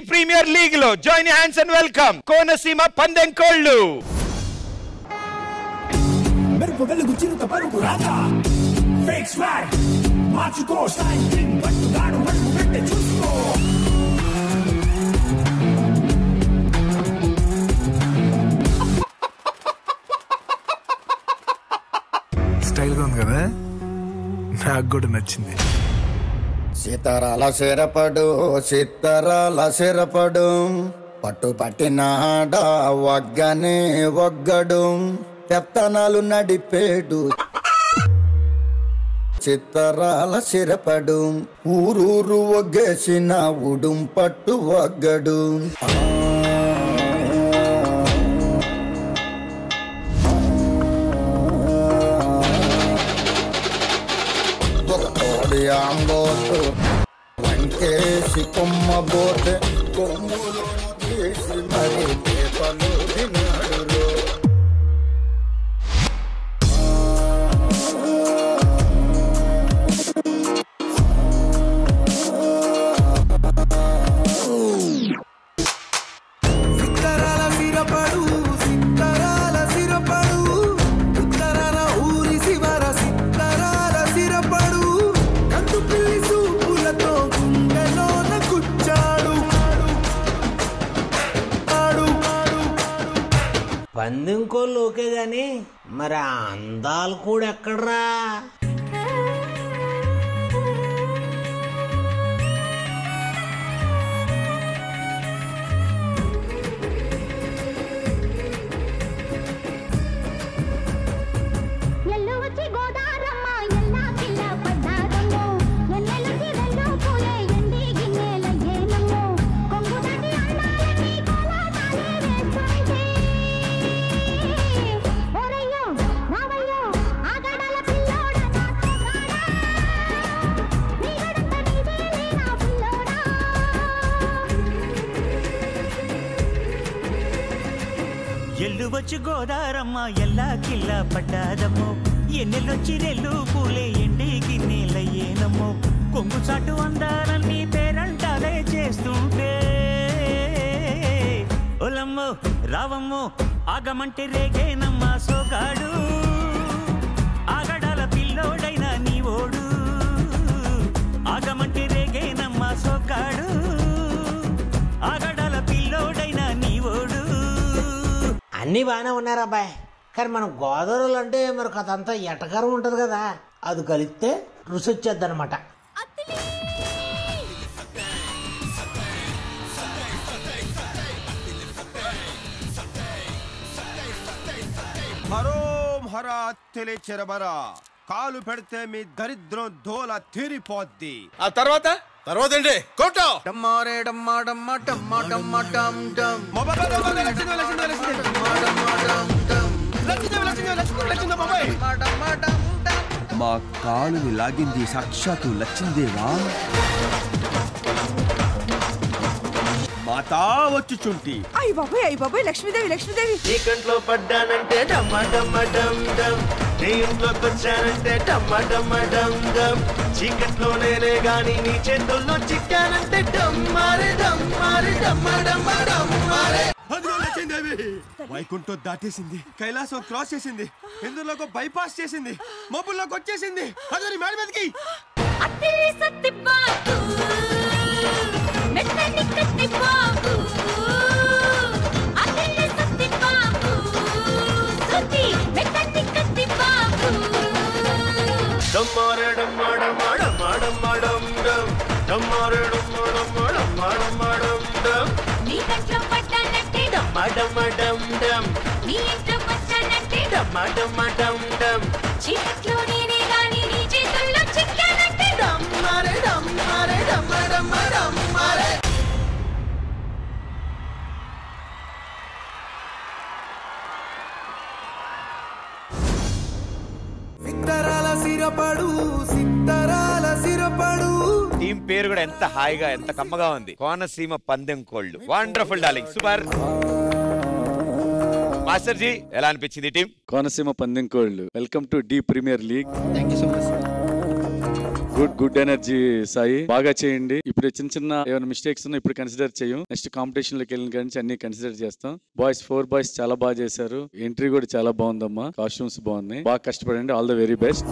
premier league లో join hands and welcome Konaseema పందెం కోళ్ళు మెరుపు వెలుగు చిరుత పరుగు రాజా ఫేక్ స్వాగ్ మార్చుకో స్టైల్ కింగ్ పట్టుగాడు అడుగు పెట్టే చూసుకో స్టైల్ గా ఉంది కదా నాకు కూడా నచ్చింది సీతారాల సిరపడు సీతారాల సిరపడు పట్టు పట్టినాడ వగ్గనే వగ్గడు పెత్తనాలు నడిపేడు చిత్తరాల సిరపడు ఊరూరు ఒగ్గేసిన ఉడుం పట్టు వగ్గడు ఒక తోడి ఆంబోతు వంకేసి కొమ్మ బోతే కొమ్ములు తీసి మరి పేపలు తినాడు సిత్తరాల సిరపడు సిత్తరాల సిరపడు ఉత్తరాల ఊరి శివర సిత్తరాల సిరపడు కందు పిల్లి సూపులతో గుండెలోన కూర్చాడు ఆడు పందెం కోళ్ళు ఓకే గాని మరి ఆ అందాలు కూడా ఎక్కడ్రా ఎల్లు వచ్చి గోదారమ్మ ఎల్లా పిల్ల పడ్డారమ్మో ఎన్నెలుకి రెండు పూలే ఎండి గిన్నెల ఏనమ్మో కొంగు దాటి అందాలని కోలాటాలే వేస్తుంటే ఓరయ్యో రావయ్యో ఆగడాల పిల్లోడ నా కోగాడా నీ గడంత నీదేలే నా పిల్లోడా ఎల్లు వచ్చి గోదారమ్మ ఎల్లా కిల్ల పడ్డాదమ్మో ఎన్నెల్లొచ్చి రెల్లు పూలే ఎండి గిన్నెలయ్యేనమ్మో కొంగు చాటు అందాలన్నీ పేరంటాలే చేస్తుంటే ఒలమ్మో రావమ్మో ఆగమంటే రేగేనమ్మ సోగాడు ఆగడాల పిల్లోడైన నీ ఓడు ఆగమంటే రేగేనమ్మ సోగాడు ఆగడాల పిల్లోడైన నీ ఓడు అన్నీ బాగానే ఉన్నారు అబ్బాయి కానీ మనం గోదావరిలో అంటే మరి అదంతా ఎటకారం ఉంటుంది కదా అది కలిస్తే రుచి వచ్చేద్ది అనమాట హరోం హరా తెలి చెరబరా కాలు పెడితే మీ దరిద్రం దోల తీరిపోద్ది ఆ తర్వాత తర్వాత ఏంటి కొట్టో డమ్మారే డమ్మా డమ్మా డమ్మా డమ్మా డమ్ డమ్ డమ్మా డమ్మా డమ్ డమ్ డమ్మా డమ్మా డమ్ డమ్ మా కాలుని లాగింది సాక్షాత్తు లచ్చిందేవా మాతా వచ్చుచుంటి అయ్య బాబాయ్ అయ్య బాబాయ్ లక్ష్మీదేవి లక్ష్మీదేవి నీ కంట్లో పడ్డానంటే డమ్మ డమ్మ డమ్ డమ్ నీ ఇంట్లోకి వచ్చానంటే డమ్మ డమ్మ డమ్ డమ్ చీకట్లో నేనే గాని నీ చేతుల్లో చిక్కానంటే డమ్మారే డమ్మారే డమ్మ డమ్మ డమ్మారే అదిగో లచ్చిందేవి వైకుంఠం దాటేసింది కైలాసం క్రాస్ చేసింది ఇందులోకి బైపాస్ చేసింది మబ్బుల్లోకి వచ్చేసింది అదే మేడ మీదకి అత్తి సత్తి బాబు మెత్తని కత్తి బాబు అత్తి సత్తి బాబు సుత్తి మెత్తని కత్తి బాబు డమ్మారే డమ్మ డమ్మ డమ్మ డమ్మ డమ్ డమ్ డమ్మారే డమ్మ డమ్మ డమ్మ డమ్మ డమ్ డమ్ నీ కంట్లో పడ్డానంటే డమ్మ డమ్మ డమ్ డమ్ నీ ఇంట్లో వచ్చానంటే డమ్మ డమ్మ డమ్ డమ్ చీకట్లో నేనే గాని నీ చేతుల్లో చిక్కానంటే డమ్మారే డమ్మారే డమ్మ డమ్మ డమ్మారే సిత్తరాల సిరపడు సిత్తరాల సిరపడు టీం పేరు కూడా ఎంత హాయిగా ఎంత కమ్మగా ఉంది కోనసీమ పందెం కోళ్ళు wonderful darling super master ji ఎలా అనిపించింది టీం కోనసీమ పందెం కోళ్ళు welcome to the premier league thank you so much good good energy Sai బాగా చేయండి ఇప్పుడు చిన్న చిన్న ఏమైనా మిస్టేక్స్ ఉన్నా ఇప్పుడు కన్సిడర్ చేయం నెక్స్ట్ కాంపిటీషన్ లోకి వెళ్ళిన కానీ అన్ని కన్సిడర్ చేస్తాం బాయ్స్ ఫోర్ బాయ్స్ చాలా బాగా చేశారు ఎంట్రీ కూడా చాలా బాగుందమ్మా కాస్ట్యూమ్స్ బాగున్నాయి బాగా కష్టపడండి all the very best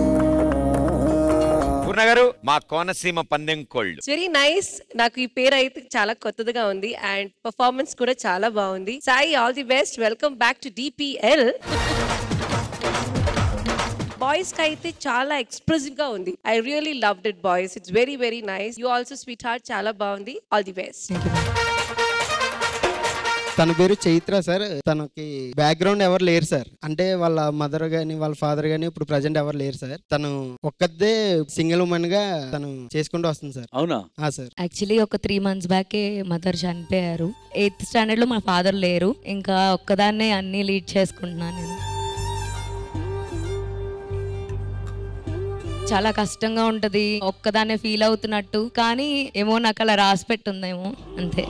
Purna garu మా కోనసీమ పందెం కోళ్ళు వెరీ నైస్ నాకు ఈ పేరు అయితే చాలా కొత్తగా ఉంది అండ్ పర్ఫార్మెన్స్ కూడా చాలా బాగుంది Sai all the best welcome back to DPL boys కి అయితే చాలా ఎక్స్ప్రెసివ్ గా ఉంది I really loved it boys it's very very nice you also sweetheart చాలా బాగుంది ఆల్ ది బెస్ట్ తన పేరు చైత్ర సార్ తనకి బ్యాక్గ్రౌండ్ ఎవరు లేరు సార్ అంటే వాళ్ళ మదర్ గాని వాళ్ళ ఫాదర్ గాని ఇప్పుడు ప్రజెంట్ ఎవరు లేరు సార్ తను ఒక్కదే సింగిల్ ఉమెన్ గా తను చేసుకుంటూ వస్తుంది సార్ అవునా సార్ యాక్చువల్లీ ఒక త్రీ మంత్స్ బ్యాకే మదర్ చనిపోయారు ఎయిత్ స్టాండర్డ్ లో మా ఫాదర్ లేరు ఇంకా ఒక్కదాన్నే అన్ని లీడ్ చేసుకుంటున్నాను నేను చాలా కష్టంగా ఉంటది ఒక్కదాన్నే ఫీల్ అవుతున్నట్టు కానీ ఏమో నాకు అలా రాసి పెట్టుందేమో అంతే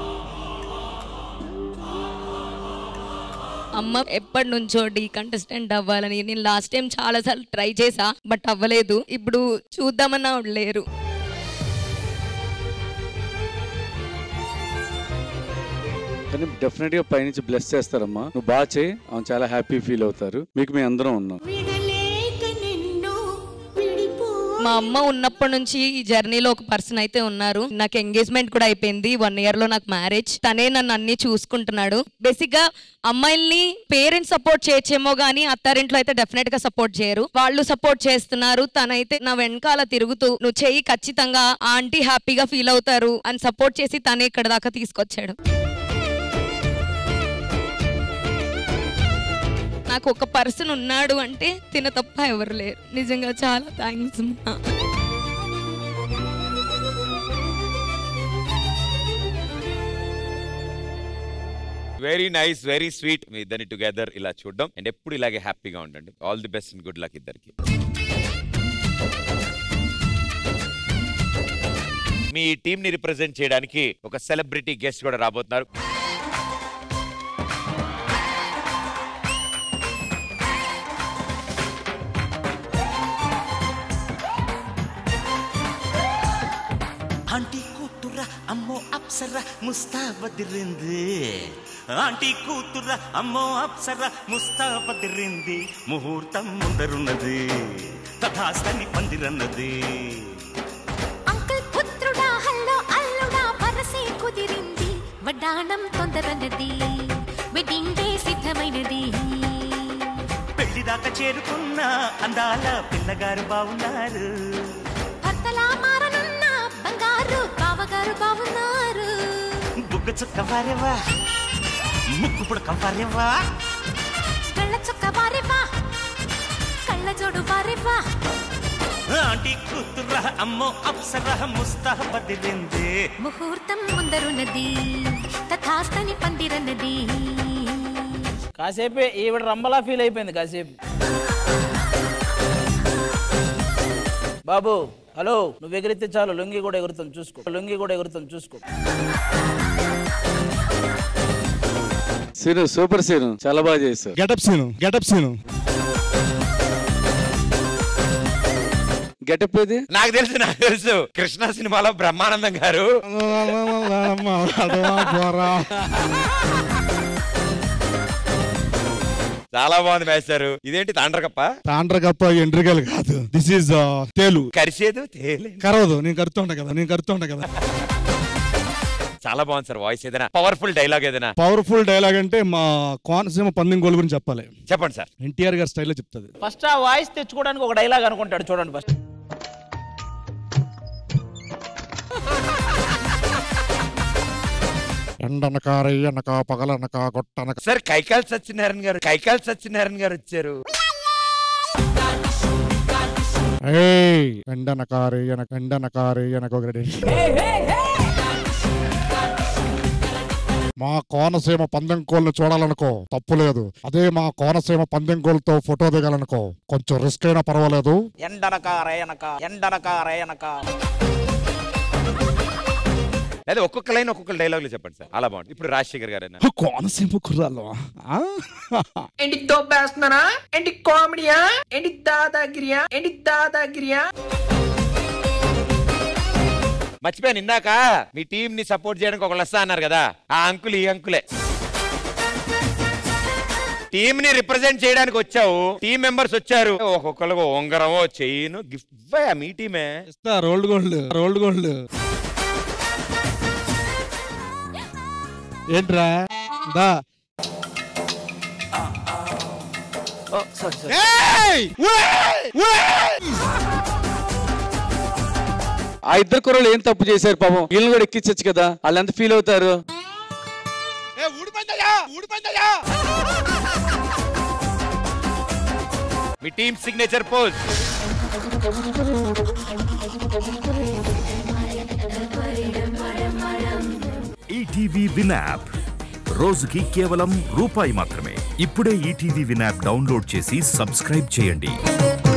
అమ్మ ఎప్పటి నుంచో డీ కంటెస్టెంట్ అవ్వాలని నేను లాస్ట్ టైం చాలా సార్లు ట్రై చేసా బట్ అవ్వలేదు ఇప్పుడు చూద్దామన్నా ఆవిడ లేరు కానీ డెఫినెట్ గా పైనుంచి బ్లెస్ చేస్తారమ్మా నువ్వు బాగా చేయి అవును చాలా హ్యాపీ ఫీల్ అవుతారు మీకు మేము అందరం ఉన్నాం మా అమ్మ ఉన్నప్పటి నుంచి ఈ జర్నీలో ఒక పర్సన్ అయితే ఉన్నారు నాకు ఎంగేజ్మెంట్ కూడా అయిపోయింది వన్ ఇయర్ లో నాకు మ్యారేజ్ తనే నన్ను అన్ని చూసుకుంటున్నాడు బేసిక్ గా అమ్మాయిల్ని పేరెంట్స్ సపోర్ట్ చేయొచ్చేమో గానీ అత్తారింట్లో అయితే డెఫినెట్ గా సపోర్ట్ చేయరు వాళ్ళు సపోర్ట్ చేస్తున్నారు తనైతే నా వెనకాల తిరుగుతూ నువ్వు చెయ్యి ఖచ్చితంగా ఆంటీ హ్యాపీగా ఫీల్ అవుతారు అని సపోర్ట్ చేసి తనే ఇక్కడ దాకా తీసుకొచ్చాడు నాకు ఒక పర్సన్ ఉన్నాడు అంటే తిన తప్ప ఎవరు లేరు నిజంగా చాలా thanks very nice very sweet మీ ఇద్దరిని టుగెదర్ ఇలా చూడడం అండ్ ఎప్పుడు ఇలాగే హ్యాపీగా ఉండండి all the best and good luck ఇద్దరికి మీ టీం ని రిప్రజెంట్ చేయడానికి ఒక సెలబ్రిటీ గెస్ట్ కూడా రాబోతున్నారు ఆంటీ కూతుర అమ్మో అప్సర ముస్తాబదిరింది ఆంటీ కూతుర అమ్మో అప్సర ముస్తాబదిరింది ముహూర్తం ముందరున్నది తథాస్తని పందిరన్నది అంకుల్ పుత్రుడా హల్లో అల్లుడా వరసే కుదిరింది వడ్డాణం తొందరన్నది వెడ్డింగ్ డే సిద్ధమైనది పెళ్లి దాకా చేరుకున్న అందాల పిల్లగారు బాగున్నారు భర్తలా మారనున్న బంగారు బావగారు బావున్నారు బుగ్గ చుక్క వారేవా ముక్కు పుడక వారేవా కళ్ళ చుక్క వారేవా కళ్ళ జోడు వారేవా ఆంటీ కూతుర అమ్మో అప్సర ముస్తాబదిరింది ముహూర్తం ముందరున్నది తథాస్తని పందిరన్నది కాసేపే ఈవిడ రంబలా ఫీల్ అయిపోయింది కాసేపు బాబు హలో నువ్వు ఎగిరితే చాలు లొంగి కూడా ఎగురుతాం చూసుకో లొంగి కూడా ఎగురుతాం చూసుకో సీను సూపర్ సీను చాలా బాగా చేశారు getup Seenu getup Seenu getup ఏది నాకు తెలుసు నాకు తెలుసు కృష్ణ సినిమాలో బ్రహ్మానందం గారు చాలా బాగుంది మేస్తారు ఇదేంటి తాండ్రకప్ప తాండ్రగప్ప ఎండ్రిగలు కాదు దిస్ ఈజ్ తేలు కరిసేదు తేలే కరవదు నేను కరుతుంటా కదా నేను కరుతుంటా కదా చాలా బాగుంది సార్ వాయిస్ ఏదైనా పవర్ఫుల్ డైలాగ్ ఏదైనా పవర్ఫుల్ డైలాగ్ అంటే మా కోనసీమ పందెం గోల్ గురించి చెప్పాలి చెప్పండి సార్ ఎన్టీఆర్ గారి స్టైల్లో చెప్తుంది ఫస్ట్ ఆ వాయిస్ తెచ్చుకోవడానికి ఒక డైలాగ్ అనుకుంటాడు చూడండి ఫస్ట్ ఎండనక రెయ్యనక పగలనక కొట్టనక సార్ కైకాల్ సత్యనారాయణ గారు కైకాల్ సత్యనారాయణ గారు వచ్చారు ఏయ్ ఎండనక రెయ్యనక ఎండనక రెయ్యనక ఒకటి మా కోనసీమ పందెం కోల్ని చూడాలనుకో తప్పు లేదు అదే మా కోనసీమ పందెం కోల్తో ఫోటో దిగాలనుకో కొంచెం రిస్క్ అయినా పర్వాలేదు ఎండనక రేయనక ఎండనక రేయనక లేదా ఒక్కొక్క లైన్ ఒక్కొక్క డైలాగులు చెప్పండి సార్ అలా బాగుంది ఇప్పుడు రాజశేఖర్ గారు కోనసీమ కుర్రాలు ఏంటి దొబ్బేస్తున్నానా ఏంటి కామెడీయా ఏంటి దాదాగిరియా ఏంటి దాదాగిరియా మర్చిపోయాను ఇందాక మీ టీం ని సపోర్ట్ చేయడానికి ఒకళ్ళు వస్తా అన్నారు కదా ఆ అంకుల్ ఈ అంకులే టీం ని రిప్రజెంట్ చేయడానికి వచ్చావు టీం మెంబర్స్ వచ్చారు ఒక్కొక్కరు ఉంగరమో చెయ్యిను గిఫ్ట్ ఇవ్వయా మీ టీమే రోల్డ్ గోల్డ్ రోల్డ్ గోల్డ్ ఏంట్రా దా ఆ ఇద్దరు కుర్రలు ఏం తప్పు చేశారు పాపం వీళ్ళని కూడా ఎక్కించచ్చు కదా వాళ్ళు ఎంత ఫీల్ అవుతారు మీ team signature pose ETV win app రోజుకి కేవలం రూపాయి మాత్రమే ఇప్పుడే ఈటీవీ విన్ యాప్ డౌన్లోడ్ చేసి సబ్స్క్రైబ్ చేయండి